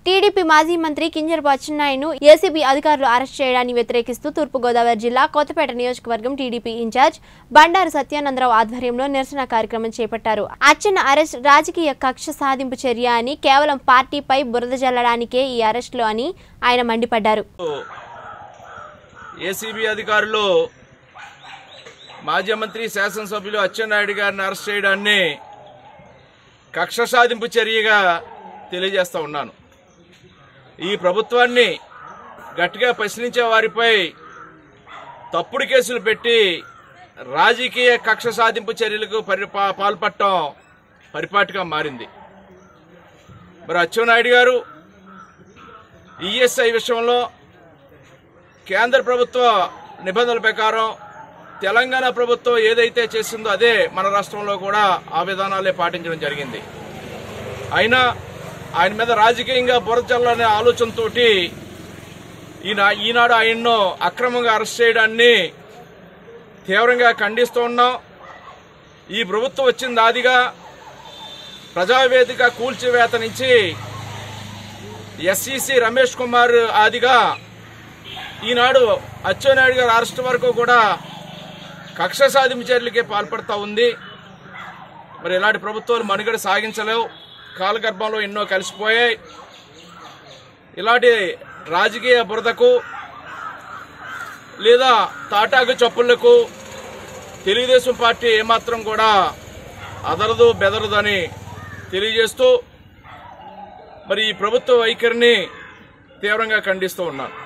TDP మాజీ మంత్రి కింజరపు అచ్చెన్నాయుడును ఏసీబీ అధికారులు అరెస్ట్ చేయడాన్ని వ్యతిరేకిస్తూ తూర్పుగోదావరి జిల్లా కొత్తపేట నియోజకవర్గం టీడీపీ ఇన్ఛార్జ్ బండారు సత్యానందరావు ఆధ్వర్యంలో నిరసన కార్యక్రమం చేపట్టారు అచ్చెన్న అరెస్ట్ రాజకీయ కక్ష సాధింపు చర్య అని కేవలం పార్టీపై బురద జల్లడానికే ఈ అరెస్టులు అని ఆయన మండిపడ్డారు ఏసీబీ అధికారులు మాజీ మంత్రి శాసనసభ్యులు అచ్చెన్నాయుడు గారిని అరెస్ట్ చేయడాన్ని కక్ష సాధింపు చర్యగా తెలియజేస్తా ఉన్నాను ఈ ప్రభుత్వాన్ని గట్టిగా ప్రశ్నించే వారిపై తప్పుడు కేసులు పెట్టి రాజకీయ కక్ష సాధింపు చర్యలకు పరి పా- పాల్పడటం పరిపాటిగా మారింది మరి అచ్చెన్నాయుడు గారు ఈఎస్ఐ విషయంలో కేంద్ర ప్రభుత్వ నిబంధనల ప్రకారం తెలంగాణ ప్రభుత్వం ఏదైతే చేసిందో అదే మన రాష్ట్రంలో కూడా ఆ విధానాలే పాటించడం జరిగింది అయినా ఆయన మీద రాజకీయంగా బురచల్లనే ఆలోచనతోటి ఈయన ఈనాడు ఆయన్ను అక్రమంగా అరెస్ట్ చేయడాన్ని తీవ్రంగా ఖండిస్తూ ఉన్నాం ఈ ప్రభుత్వం వచ్చింది ఆదిగా ప్రజావేదిక కూల్చివేత నుంచి ఎస్ఈసి రమేష్ కుమార్ ఆదిగా ఈనాడు అచ్చెన్నాయుడు గారి అరెస్ట్ వరకు కూడా కక్ష సాధింపు చర్యలకే పాల్పడతా ఉంది మరి ఇలాంటి ప్రభుత్వాలు మనుగడ సాగించలేవు కాలగర్భంలో ఎన్నో కలిసిపోయాయి ఇలాంటి రాజకీయ బురదకు లేదా తాటాకు చప్పుళ్లకు తెలుగుదేశం పార్టీ ఏమాత్రం కూడా అదరదు బెదరదు అని తెలియజేస్తూ మరి ఈ ప్రభుత్వ వైఖరిని తీవ్రంగా ఖండిస్తూ ఉన్నాను